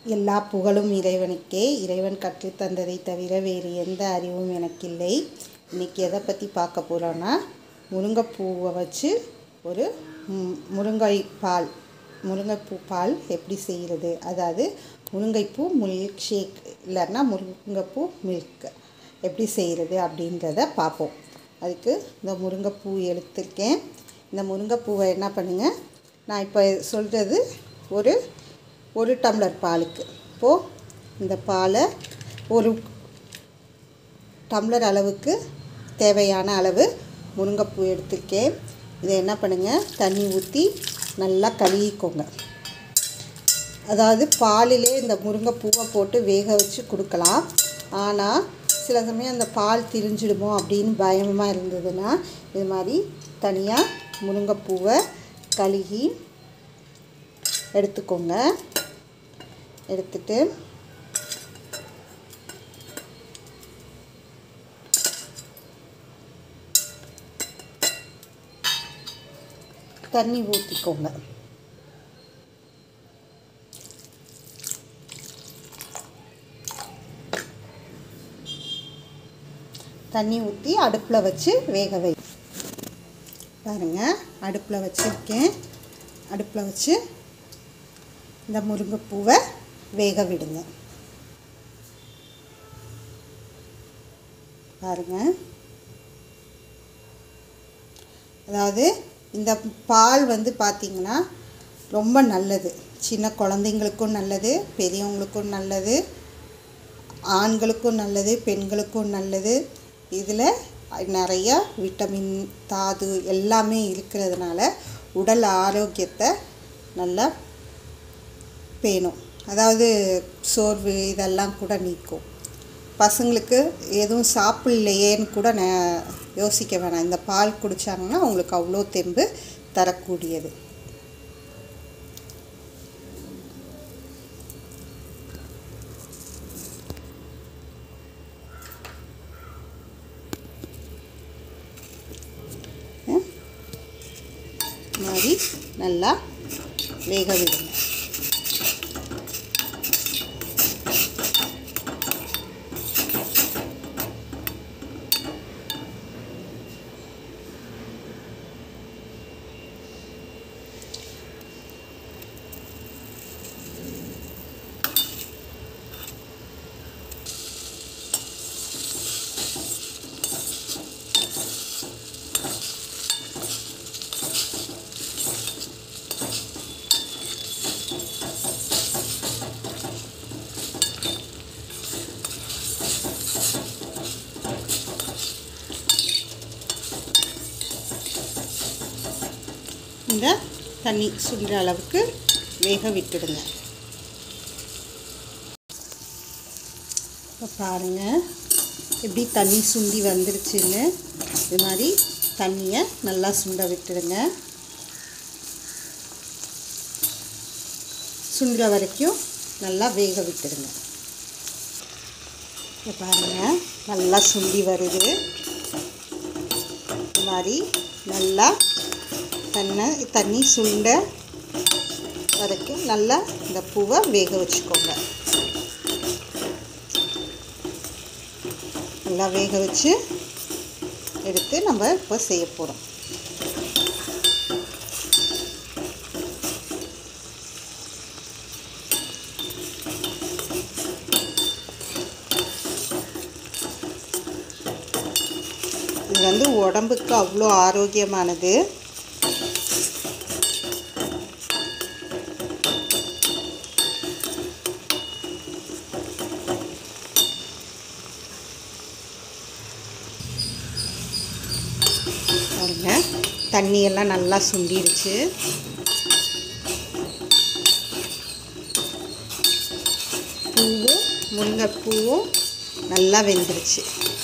எல்லா புகழும் இறைவனுக்கே இறைவன் கற்றுத் தந்ததை தவிர வேறு எந்த அறிவும் எனக்கில்லை இன்றைக்கி எதை பற்றி பார்க்க போகிறோன்னா முருங்கைப்பூவை வச்சு ஒரு ம், முருங்கை பால் முருங்கைப்பூ பால் எப்படி செய்கிறது அதாவது முருங்கைப்பூ மில்க் ஷேக் இல்லைன்னா முருங்கைப்பூ மில்க் எப்படி செய்கிறது அப்படின்றத பார்ப்போம் அதுக்கு இந்த முருங்கைப்பூ எடுத்திருக்கேன் இந்த முருங்கைப்பூவை என்ன பண்ணுங்கள் நான் இப்போ சொல்கிறது ஒரு ஒரு டம்ளர் பாலுக்கு இப்போது இந்த பாலை ஒரு டம்ளர் அளவுக்கு தேவையான அளவு முருங்கைப்பூ எடுத்திருக்கேன் இதை என்ன பண்ணுங்கள் தண்ணி ஊற்றி நல்லா கழுவிக்கோங்க அதாவது பாலிலே இந்த முருங்கைப்பூவை போட்டு வேக வச்சு கொடுக்கலாம் ஆனால் சில சமயம் அந்த பால் திரிஞ்சிடுமோ அப்படின்னு பயமாக இருந்ததுன்னா இது மாதிரி தனியாக முருங்கைப்பூவை கழுகி எடுத்துக்கோங்க எடுத்துட்டு தண்ணி ஊற்றிக்கோங்க தண்ணி ஊற்றி அடுப்பில் வச்சு வேக வை பாருங்கள் அடுப்பில் வச்சுருக்கேன் அடுப்பில் வச்சு இந்த முருங்கைப்பூவை வேக விடுங்க பாருங்கள் அதாவது இந்த பால் வந்து பார்த்திங்கன்னா ரொம்ப நல்லது சின்ன குழந்தைங்களுக்கும் நல்லது பெரியவங்களுக்கும் நல்லது ஆண்களுக்கும் நல்லது பெண்களுக்கும் நல்லது இதில் நிறைய விட்டமின் தாது எல்லாமே இருக்கிறதுனால உடல் ஆரோக்கியத்தை நல்லா பேணும் அதாவது சோர்வு இதெல்லாம் கூட நீக்கும் பசங்களுக்கு எதுவும் சாப்பிட்லையேன்னு கூட நான் யோசிக்க வேணாம் இந்த பால் குடித்தாங்கன்னா அவங்களுக்கு அவ்வளோ தெம்பு தரக்கூடியது அஹ், இந்த மாதிரி நல்லா வேக விடுங்க இந்த தண்ணி சுண்டுற அளவுக்கு வேக விட்டுடுங்க இப்போ பாருங்கள் எப்படி தண்ணி சுண்டி வந்துருச்சுன்னு இது மாதிரி தண்ணியை நல்லா சுண்ட விட்டுடுங்க சுண்டுற வரைக்கும் நல்லா வேக விட்டுடுங்க இப்போ பாருங்கள் நல்லா சுண்டி வருது இது மாதிரி நல்லா தன்னை தண்ணி சுண்ட வரைக்கும் நல்லா இந்த பூவை வேக வச்சுக்கோங்க நல்லா வேக வச்சு எடுத்து நம்ம இப்போ செய்ய போகிறோம் இது வந்து உடம்புக்கு அவ்வளோ ஆரோக்கியமானது பாருங்க தண்ணியெல்லாம் நல்லா சுண்டிருச்சு பூவும் முருங்கைப்பூவும் நல்லா வெந்துருச்சு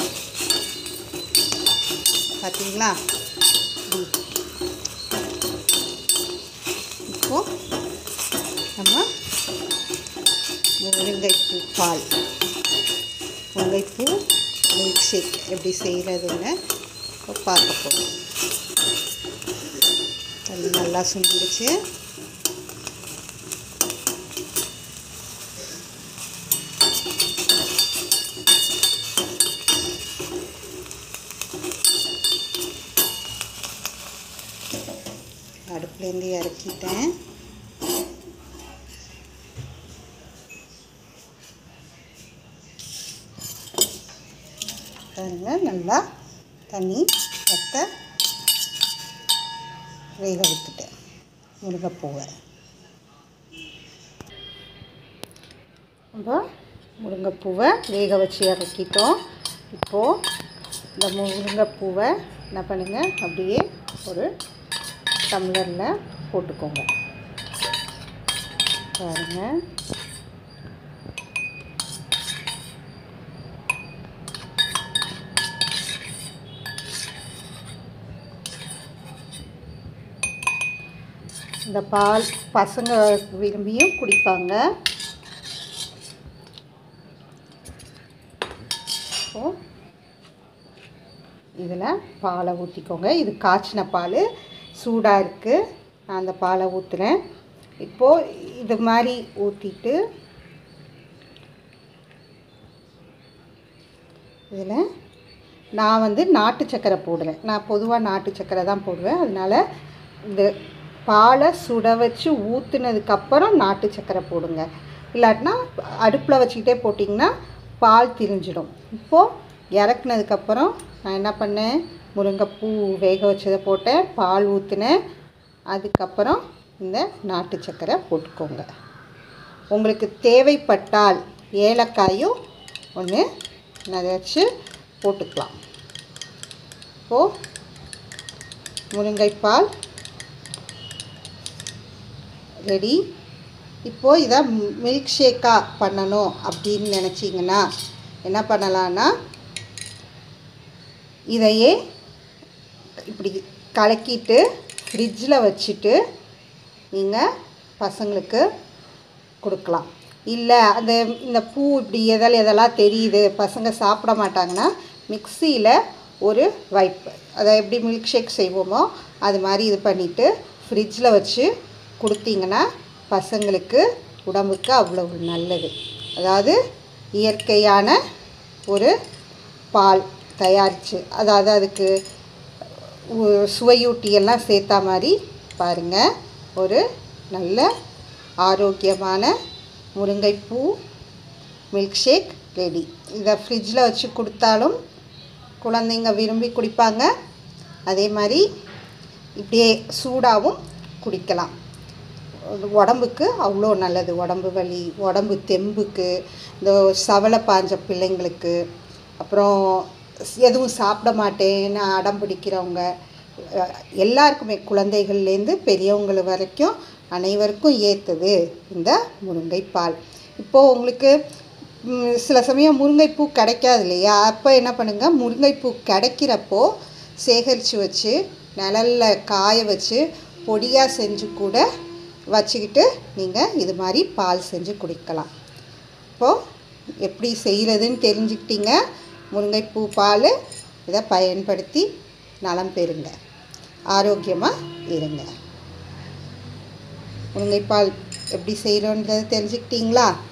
பார்த்தீங்களா ம். இப்போ நம்ம முருங்கைப்பூ பால் முருங்கைப்பூ மில்க் ஷேக் எப்படி செய்கிறதுன்னு இப்போ பார்க்க போகிறோம் தண்ணி நல்லா சுண்டிடுச்சு அடுப்புலேருந்து இறக்கிட்டேன் பாருங்க நல்லா தண்ணி வத்த வேக விட்டுட்டேன் முருங்கைப்பூவை இப்போ முருங்கைப்பூவை வேக வச்சு இறக்கிட்டோம் இப்போது இந்த முருங்கைப்பூவை என்ன பண்ணுங்க அப்படியே ஒரு டம்ளரில் போட்டுக்கோங்க பாருங்கள் இந்த பால் பசங்க விரும்பியும் குடிப்பாங்க ஸோ இதில் பாலை ஊற்றிக்கோங்க இது காய்ச்சின பால் சூடாக இருக்குது நான் அந்த பாலை ஊற்றுறேன் இப்போது இது மாதிரி ஊற்றிட்டு இதில் நான் வந்து நாட்டு சக்கரை போடுறேன் நான் பொதுவாக நாட்டு சக்கரை தான் போடுவேன் அதனால் இந்த பாலை சுட வச்சு ஊற்றுனதுக்கப்புறம் நாட்டு சக்கரை போடுங்க இல்லாட்டினா அடுப்பில் வச்சுக்கிட்டே போட்டிங்கன்னா பால் திரிஞ்சிடும் இப்போது இறக்குனதுக்கப்புறம் நான் என்ன பண்ணேன் முருங்கைப்பூ வேக வச்சதை போட்டேன் பால் ஊற்றினேன் அதுக்கப்புறம் இந்த நாட்டு சக்கரை போட்டுக்கோங்க உங்களுக்கு தேவைப்பட்டால் ஏலக்காயும் ஒன்று நரைச்சி போட்டுக்கலாம் இப்போது முருங்கைப்பால் ரெடி இப்போது இதை மில்க் ஷேக்காக பண்ணணும் அப்படின்னு நினச்சிங்கன்னா என்ன பண்ணலான்னா இதையே இப்படி கலக்கிட்டு ஃப்ரிட்ஜில் வச்சுட்டு நீங்கள் பசங்களுக்கு கொடுக்கலாம் இல்லை அந்த இந்த பூ இப்படி எதில் எதெல்லாம் தெரியுது பசங்க சாப்பிட மாட்டாங்கன்னா மிக்சியில் ஒரு வைப்பு அதை எப்படி மில்க் ஷேக் செய்வோமோ அது மாதிரி இது பண்ணிவிட்டு ஃப்ரிட்ஜில் வச்சு கொடுத்தீங்கன்னா பசங்களுக்கு உடம்புக்கு அவ்வளவு நல்லது அதாவது இயற்கையான ஒரு பால் தயாரித்து அதாவது அதுக்கு உ- சுவையூட்டி எல்லாம் சேர்த்தா மாதிரி பாருங்கள் ஒரு நல்ல ஆரோக்கியமான முருங்கைப்பூ மில்க் ஷேக் ரெடி இதை ஃப்ரிட்ஜில் வச்சு கொடுத்தாலும் குழந்தைங்க விரும்பி குடிப்பாங்க அதே மாதிரி இப்படியே சூடாகவும் குடிக்கலாம் அது உடம்புக்கு அவ்வளோ நல்லது உடம்பு வலி உடம்பு தெம்புக்கு இந்த சவலை பாஞ்ச பிள்ளைங்களுக்கு அப்புறம் ஸ்- எதுவும் சாப்பிட மாட்டேன்னு அடம் பிடிக்கிறவங்க அஹ், எல்லாருக்குமே குழந்தைகள்லேருந்து பெரியவங்க வரைக்கும் அனைவருக்கும் ஏற்றது இந்த முருங்கைப்பால் இப்போது உங்களுக்கு ம், சில சமயம் முருங்கைப்பூ கிடைக்காது இல்லையா அப்போ என்ன பண்ணுங்கள் முருங்கைப்பூ கிடைக்கிறப்போ சேகரித்து வச்சு நிழலில் காய வச்சு பொடியாக செஞ்சு கூட வச்சுக்கிட்டு நீங்கள் இது மாதிரி பால் செஞ்சு குடிக்கலாம் இப்போது எப்படி செய்கிறதுன்னு தெரிஞ்சுக்கிட்டீங்க முருங்கைப்பூ பால் இதை பயன்படுத்தி நலம் பெறுங்க ஆரோக்கியமாக இருங்க முருங்கைப்பால் எப்படி செய்கிறோன்றது தெரிஞ்சுக்கிட்டீங்களா